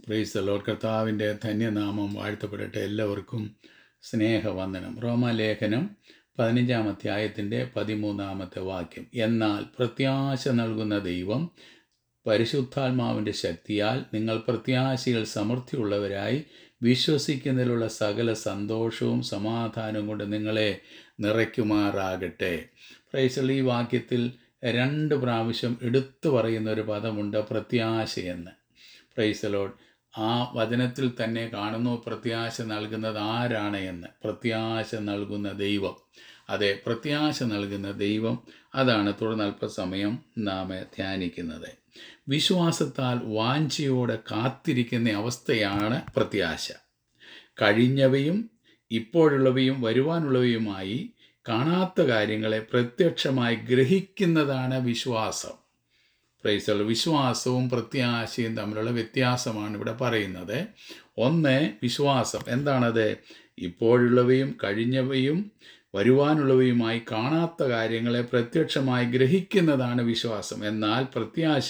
price load കർത്താവിൻ്റെ ധന്യനാമം വാഴ്ത്തപ്പെടട്ടെ എല്ലാവർക്കും സ്നേഹവന്ദനം റോമാലേഖനം പതിനഞ്ചാം അധ്യായത്തിൻ്റെ പതിമൂന്നാമത്തെ വാക്യം എന്നാൽ പ്രത്യാശ നൽകുന്ന ദൈവം പരിശുദ്ധാത്മാവിൻ്റെ ശക്തിയാൽ നിങ്ങൾ പ്രത്യാശയിൽ സമൃദ്ധിയുള്ളവരായി വിശ്വസിക്കുന്നതിലുള്ള സകല സന്തോഷവും സമാധാനവും കൊണ്ട് നിങ്ങളെ നിറയ്ക്കുമാറാകട്ടെ പ്രൈസൽ ഈ വാക്യത്തിൽ രണ്ട് പ്രാവശ്യം എടുത്തു പറയുന്ന ഒരു പദമുണ്ട് പ്രത്യാശയെന്ന് പ്രൈസലോഡ് ആ വചനത്തിൽ തന്നെ കാണുന്നു പ്രത്യാശ നൽകുന്നത് ആരാണ് എന്ന് പ്രത്യാശ നൽകുന്ന ദൈവം അതെ പ്രത്യാശ നൽകുന്ന ദൈവം അതാണ് തുടർന്ന് അല്പസമയം നാം ധ്യാനിക്കുന്നത് വിശ്വാസത്താൽ വാഞ്ചയോടെ കാത്തിരിക്കുന്ന അവസ്ഥയാണ് പ്രത്യാശ കഴിഞ്ഞവയും ഇപ്പോഴുള്ളവയും വരുവാനുള്ളവയുമായി കാണാത്ത കാര്യങ്ങളെ പ്രത്യക്ഷമായി ഗ്രഹിക്കുന്നതാണ് വിശ്വാസം പ്രൈസുള്ള വിശ്വാസവും പ്രത്യാശയും തമ്മിലുള്ള വ്യത്യാസമാണ് ഇവിടെ പറയുന്നത് ഒന്ന് വിശ്വാസം എന്താണത് ഇപ്പോഴുള്ളവയും കഴിഞ്ഞവയും വരുവാനുള്ളവയുമായി കാണാത്ത കാര്യങ്ങളെ പ്രത്യക്ഷമായി ഗ്രഹിക്കുന്നതാണ് വിശ്വാസം എന്നാൽ പ്രത്യാശ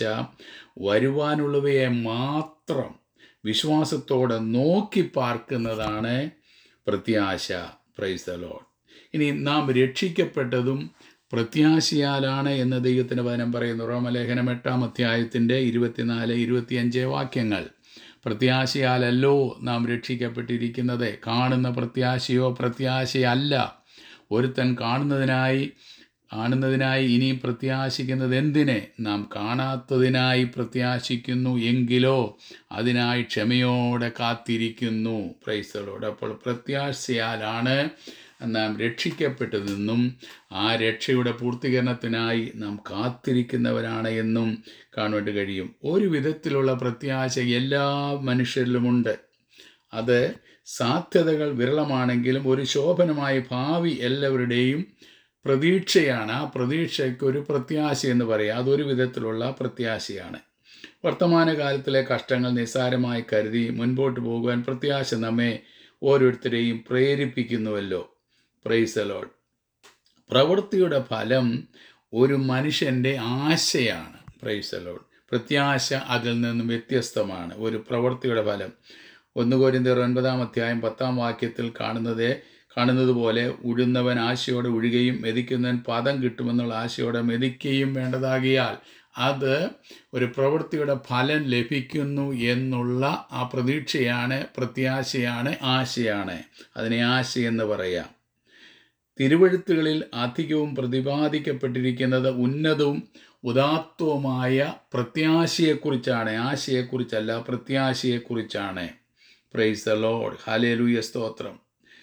വരുവാനുള്ളവയെ മാത്രം വിശ്വാസത്തോടെ നോക്കി പാർക്കുന്നതാണ് പ്രത്യാശ പ്രൈസലോൺ ഇനി നാം രക്ഷിക്കപ്പെട്ടതും പ്രത്യാശയാലാണ് എന്ന് ദൈവത്തിൻ്റെ വചനം പറയുന്നു റോമലേഖനം എട്ടാം അധ്യായത്തിൻ്റെ ഇരുപത്തിനാല് ഇരുപത്തിയഞ്ച് വാക്യങ്ങൾ പ്രത്യാശയാലല്ലോ നാം രക്ഷിക്കപ്പെട്ടിരിക്കുന്നത് കാണുന്ന പ്രത്യാശയോ പ്രത്യാശയല്ല ഒരുത്തൻ കാണുന്നതിനായി കാണുന്നതിനായി ഇനിയും പ്രത്യാശിക്കുന്നത് എന്തിനെ നാം കാണാത്തതിനായി പ്രത്യാശിക്കുന്നു എങ്കിലോ അതിനായി ക്ഷമയോടെ കാത്തിരിക്കുന്നു പ്രൈസലോട് അപ്പോൾ പ്രത്യാശയാലാണ് നാം രക്ഷിക്കപ്പെട്ടതെന്നും ആ രക്ഷയുടെ പൂർത്തീകരണത്തിനായി നാം കാത്തിരിക്കുന്നവരാണ് എന്നും കാണുവാൻ കഴിയും ഒരു വിധത്തിലുള്ള പ്രത്യാശ എല്ലാ മനുഷ്യരിലുമുണ്ട് അത് സാധ്യതകൾ വിരളമാണെങ്കിലും ഒരു ശോഭനമായ ഭാവി എല്ലാവരുടെയും പ്രതീക്ഷയാണ് ആ പ്രതീക്ഷയ്ക്ക് ഒരു പ്രത്യാശ എന്ന് പറയുക അതൊരു വിധത്തിലുള്ള പ്രത്യാശയാണ് വർത്തമാനകാലത്തിലെ കഷ്ടങ്ങൾ നിസ്സാരമായി കരുതി മുൻപോട്ട് പോകുവാൻ പ്രത്യാശ നമ്മെ ഓരോരുത്തരെയും പ്രേരിപ്പിക്കുന്നുവല്ലോ പ്രൈസലോൾ പ്രവൃത്തിയുടെ ഫലം ഒരു മനുഷ്യൻ്റെ ആശയാണ് പ്രൈസലോൾ പ്രത്യാശ അതിൽ നിന്നും വ്യത്യസ്തമാണ് ഒരു പ്രവൃത്തിയുടെ ഫലം ഒന്ന് കോരിന്തർ ഒൻപതാം അധ്യായം പത്താം വാക്യത്തിൽ കാണുന്നത് കാണുന്നത് പോലെ ഉഴുന്നവൻ ആശയോടെ ഉഴുകയും മെതിക്കുന്നവൻ പദം കിട്ടുമെന്നുള്ള ആശയോടെ മെതിക്കുകയും വേണ്ടതാകിയാൽ അത് ഒരു പ്രവൃത്തിയുടെ ഫലം ലഭിക്കുന്നു എന്നുള്ള ആ പ്രതീക്ഷയാണ് പ്രത്യാശയാണ് ആശയാണ് അതിനെ ആശയെന്ന് പറയാം തിരുവഴുത്തുകളിൽ അധികവും പ്രതിപാദിക്കപ്പെട്ടിരിക്കുന്നത് ഉന്നതവും ഉദാത്തവുമായ പ്രത്യാശയെക്കുറിച്ചാണ് ആശയെക്കുറിച്ചല്ല പ്രത്യാശയെക്കുറിച്ചാണ് പ്രൈസ് ദ ലോഡ് ഹാലേലൂയ സ്തോത്രം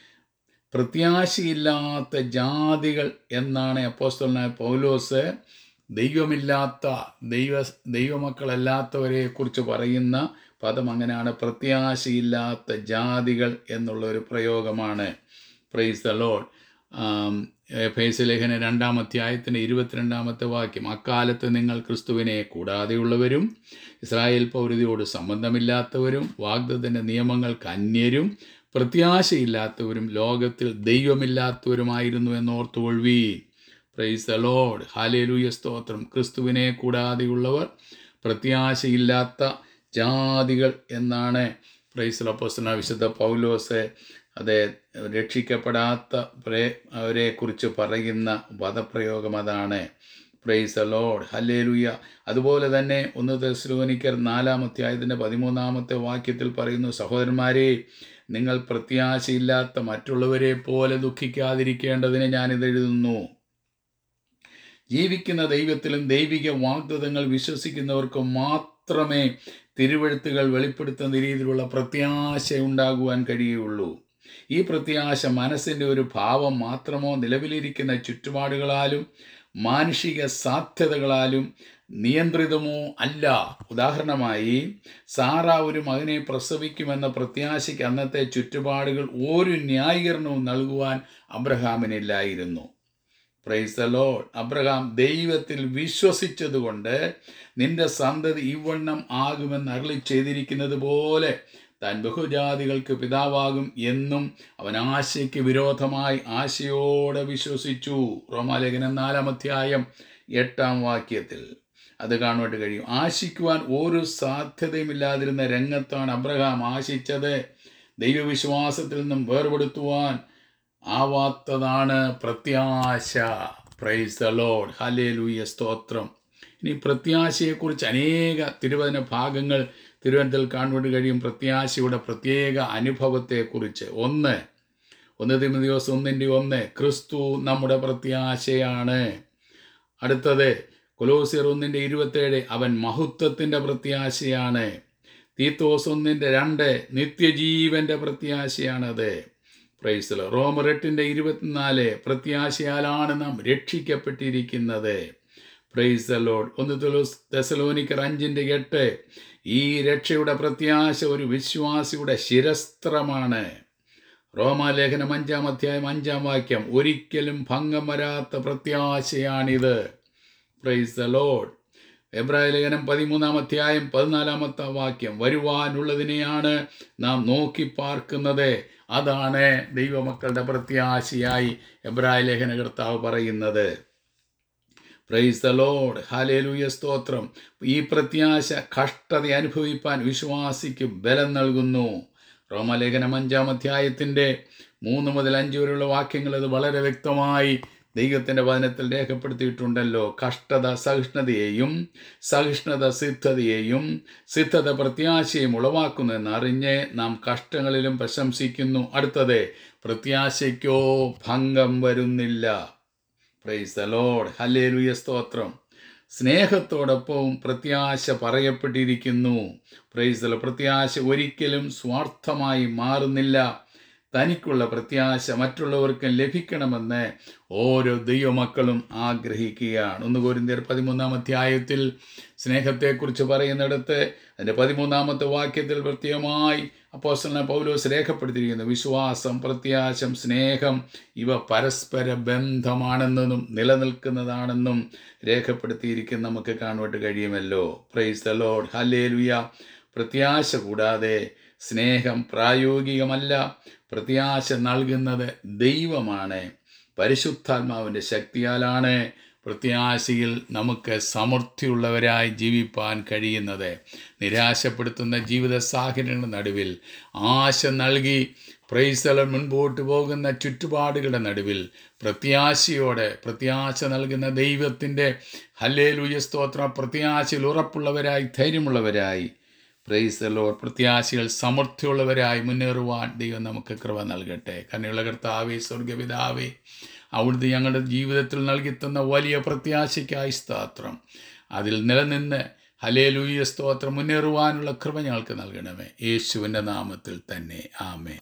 പ്രത്യാശയില്ലാത്ത ജാതികൾ എന്നാണ് അപ്പോസ്തലനായ പൗലോസ് ദൈവമില്ലാത്ത ദൈവ ദൈവമക്കളല്ലാത്തവരെ കുറിച്ച് പറയുന്ന പദം അങ്ങനെയാണ് പ്രത്യാശയില്ലാത്ത ജാതികൾ എന്നുള്ള ഒരു പ്രയോഗമാണ് പ്രൈസ് ദ ലോഡ് ഫേസലേഖന രണ്ടാം അധ്യായത്തിൻ്റെ ഇരുപത്തിരണ്ടാമത്തെ വാക്യം അക്കാലത്ത് നിങ്ങൾ ക്രിസ്തുവിനെ കൂടാതെയുള്ളവരും ഇസ്രായേൽ പൗരതയോട് സംബന്ധമില്ലാത്തവരും വാഗ്ദത്തിൻ്റെ നിയമങ്ങൾക്ക് അന്യരും പ്രത്യാശയില്ലാത്തവരും ലോകത്തിൽ ദൈവമില്ലാത്തവരുമായിരുന്നു എന്നോർത്തുകൊള്ളുവീ പ്രൈസ് ദ ലോഡ് ഹാലേലൂയ സ്തോത്രം ക്രിസ്തുവിനെ കൂടാതെയുള്ളവർ പ്രത്യാശയില്ലാത്ത ജാതികൾ എന്നാണ് പ്രൈസ് അപ്പോസ്തല വിശുദ്ധ പൗലോസ് അതെ രക്ഷിക്കപ്പെടാത്ത അവരെ കുറിച്ച് പറയുന്ന പദപ്രയോഗം അതാണ് പ്രൈസ് ലോഡ് ഹല്ലേലുയ അതുപോലെ തന്നെ ഒന്ന് തെസ്ലോനിക്കർ നാലാമധ്യായത്തിൻ്റെ പതിമൂന്നാമത്തെ വാക്യത്തിൽ പറയുന്നു സഹോദരന്മാരെ നിങ്ങൾ പ്രത്യാശയില്ലാത്ത മറ്റുള്ളവരെ പോലെ ദുഃഖിക്കാതിരിക്കേണ്ടതിന് ഞാനിത് എഴുതുന്നു ജീവിക്കുന്ന ദൈവത്തിലും ദൈവിക വാഗ്ദത്തങ്ങൾ വിശ്വസിക്കുന്നവർക്ക് മാത്രമേ തിരുവഴുത്തുകൾ വെളിപ്പെടുത്തുന്ന രീതിയിലുള്ള പ്രത്യാശ ഉണ്ടാകുവാൻ കഴിയുള്ളൂ ഈ പ്രത്യാശ മനസ്സിൻ്റെ ഒരു ഭാവം മാത്രമോ നിലവിലിരിക്കുന്ന ചുറ്റുപാടുകളാലും മാനുഷിക സാധ്യതകളാലും നിയന്ത്രിതമോ അല്ല ഉദാഹരണമായി സാറ ഒരു മകനെ പ്രസവിക്കുമെന്ന പ്രത്യാശയ്ക്ക് അന്നത്തെ ചുറ്റുപാടുകൾ ഒരു ന്യായീകരണവും നൽകുവാൻ അബ്രഹാമിനില്ലായിരുന്നു പ്രൈസ് ദ ലോഡ് അബ്രഹാം ദൈവത്തിൽ വിശ്വസിച്ചതുകൊണ്ട് നിന്റെ സന്തതി ഇവണ്ണം ആകുമെന്ന് അരളി ചെയ്തിരിക്കുന്നത് പോലെ താൻ ബഹുജാതികൾക്ക് പിതാവാകും എന്നും അവൻ ആശയ്ക്ക് വിരോധമായി ആശയോടെ വിശ്വസിച്ചു റോമാലേഖനം നാലാം അധ്യായം എട്ടാം വാക്യത്തിൽ അത് കാണുവാനായിട്ട് കഴിയും ആശിക്കുവാൻ ഒരു സാധ്യതയുമില്ലാതിരുന്ന രംഗത്താണ് അബ്രഹാം ആശിച്ചത് ദൈവവിശ്വാസത്തിൽ നിന്നും വേർപെടുത്തുവാൻ ആവാത്തതാണ് പ്രത്യാശ പ്രൈസ് ദ ലോഡ് ഹലേ ലൂയ സ്തോത്രം ഇനി പ്രത്യാശയെക്കുറിച്ച് അനേക തിരുവചന ഭാഗങ്ങൾ തിരുവനന്തപുരത്തിൽ കാണുവാൻ കഴിയും പ്രത്യാശയുടെ പ്രത്യേക അനുഭവത്തെക്കുറിച്ച് ഒന്ന് ഒന്ന് തിരുമതിയോസ് ഒന്നിൻ്റെ ഒന്ന് ക്രിസ്തു നമ്മുടെ പ്രത്യാശയാണ് അടുത്തത് കൊലോസിയർ ഒന്നിൻ്റെ ഇരുപത്തേഴ് അവൻ മഹത്വത്തിൻ്റെ പ്രത്യാശയാണ് തീത്തോസ് ഒന്നിൻ്റെ രണ്ട് നിത്യജീവൻ്റെ പ്രത്യാശയാണത് പ്രൈസലോ റോമർ എട്ടിൻ്റെ ഇരുപത്തിനാല് പ്രത്യാശയാലാണ് നാം രക്ഷിക്കപ്പെട്ടിരിക്കുന്നത് പ്രൈസ് ലോഡ് ഒന്ന് തുലോസ് തെസലോനിക്കർ അഞ്ചിൻ്റെ എട്ട് ഈ രക്ഷയുടെ പ്രത്യാശ ഒരു വിശ്വാസിയുടെ ശിരസ്ത്രമാണ് റോമാലേഖനം അഞ്ചാം അധ്യായം അഞ്ചാം വാക്യം ഒരിക്കലും ഭംഗം വരാത്ത പ്രത്യാശയാണിത് പ്രൈസ് ദ ലോഡ് എബ്രായ ലേഖനം പതിമൂന്നാം അധ്യായം പതിനാലാമത്തെ വാക്യം വരുവാനുള്ളതിനെയാണ് നാം നോക്കി പാർക്കുന്നത് അതാണ് ദൈവമക്കളുടെ പ്രത്യാശയായി എബ്രായ ലേഖന കർത്താവ് പറയുന്നത് പ്രൈസ് ദ ലോഡ് ഹാലേലൂയ സ്തോത്രം ഈ പ്രത്യാശ കഷ്ടത അനുഭവിപ്പാൻ വിശ്വാസിക്ക് ബലം നൽകുന്നു റോമലേഖനം അഞ്ചാം അധ്യായത്തിൻ്റെ മൂന്ന് മുതൽ അഞ്ച് വരെയുള്ള വാക്യങ്ങൾ അത് വളരെ വ്യക്തമായി ദൈവത്തിൻ്റെ വചനത്തിൽ രേഖപ്പെടുത്തിയിട്ടുണ്ടല്ലോ കഷ്ടത സഹിഷ്ണുതയെയും സഹിഷ്ണുത സിദ്ധതയെയും സിദ്ധത പ്രത്യാശയും ഉളവാക്കുന്നുവെന്ന് അറിഞ്ഞ് നാം കഷ്ടങ്ങളിലും പ്രശംസിക്കുന്നു അടുത്തത് പ്രത്യാശയ്ക്കോ ഭംഗം വരുന്നില്ല പ്രൈസ് ദ ലോഡ് ഹല്ലേലൂയ സ്തോത്രം സ്നേഹത്തോടൊപ്പവും പ്രത്യാശ പറയപ്പെട്ടിരിക്കുന്നു പ്രൈസ് ദ പ്രത്യാശ ഒരിക്കലും സ്വാർത്ഥമായി മാറുന്നില്ല തനിക്കുള്ള പ്രത്യാശ മറ്റുള്ളവർക്ക് ലഭിക്കണമെന്ന് ഓരോ ദൈവമക്കളും ആഗ്രഹിക്കുകയാണ് ഒന്ന് കോരിന്ത്യർ പതിമൂന്നാം അധ്യായത്തിൽ സ്നേഹത്തെക്കുറിച്ച് പറയുന്നിടത്ത് അതിൻ്റെ പതിമൂന്നാമത്തെ വാക്യത്തിൽ പ്രത്യേകമായി അപ്പോസ്റ്റലിനെ പൗലോസ് രേഖപ്പെടുത്തിയിരിക്കുന്നു വിശ്വാസം പ്രത്യാശം സ്നേഹം ഇവ പരസ്പര ബന്ധമാണെന്നും നിലനിൽക്കുന്നതാണെന്നും രേഖപ്പെടുത്തിയിരിക്കുന്ന നമുക്ക് കാണുവാൻ കഴിയുമല്ലോ പ്രൈസ് ദ ലോഡ് ഹല്ലേലുയ പ്രത്യാശ കൂടാതെ സ്നേഹം പ്രായോഗികമല്ല പ്രത്യാശ നൽകുന്നത് ദൈവമാണ് പരിശുദ്ധാത്മാവിൻ്റെ ശക്തിയാലാണ് പ്രത്യാശയിൽ നമുക്ക് സമൃദ്ധിയുള്ളവരായി ജീവിപ്പാൻ കഴിയുന്നത് നിരാശപ്പെടുത്തുന്ന ജീവിത സാഹചര്യങ്ങളുടെ നടുവിൽ ആശ നൽകി പ്രൈസലം മുൻപോട്ട് പോകുന്ന ചുറ്റുപാടുകളുടെ നടുവിൽ പ്രത്യാശയോടെ പ്രത്യാശ നൽകുന്ന ദൈവത്തിൻ്റെ ഹല്ലേലൂയ സ്തോത്ര പ്രത്യാശയിൽ ഉറപ്പുള്ളവരായി ധൈര്യമുള്ളവരായി പ്രൈസലോ പ്രത്യാശകൾ സമൃദ്ധിയുള്ളവരായി മുന്നേറുവാൻ ദൈവം നമുക്ക് കൃപ നൽകട്ടെ കണ്ണിയുള്ള കർത്താവേ സ്വർഗപിതാവേ അവിടുന്ന് ഞങ്ങളുടെ ജീവിതത്തിൽ നൽകിത്തന്ന വലിയ പ്രത്യാശയ്ക്കായി സ്തോത്രം അതിൽ നിലനിന്ന് ഹലേലൂയ സ്തോത്രം മുന്നേറുവാനുള്ള കൃപ ഞങ്ങൾക്ക് നൽകണമേ യേശുവിൻ്റെ നാമത്തിൽ തന്നെ ആമേ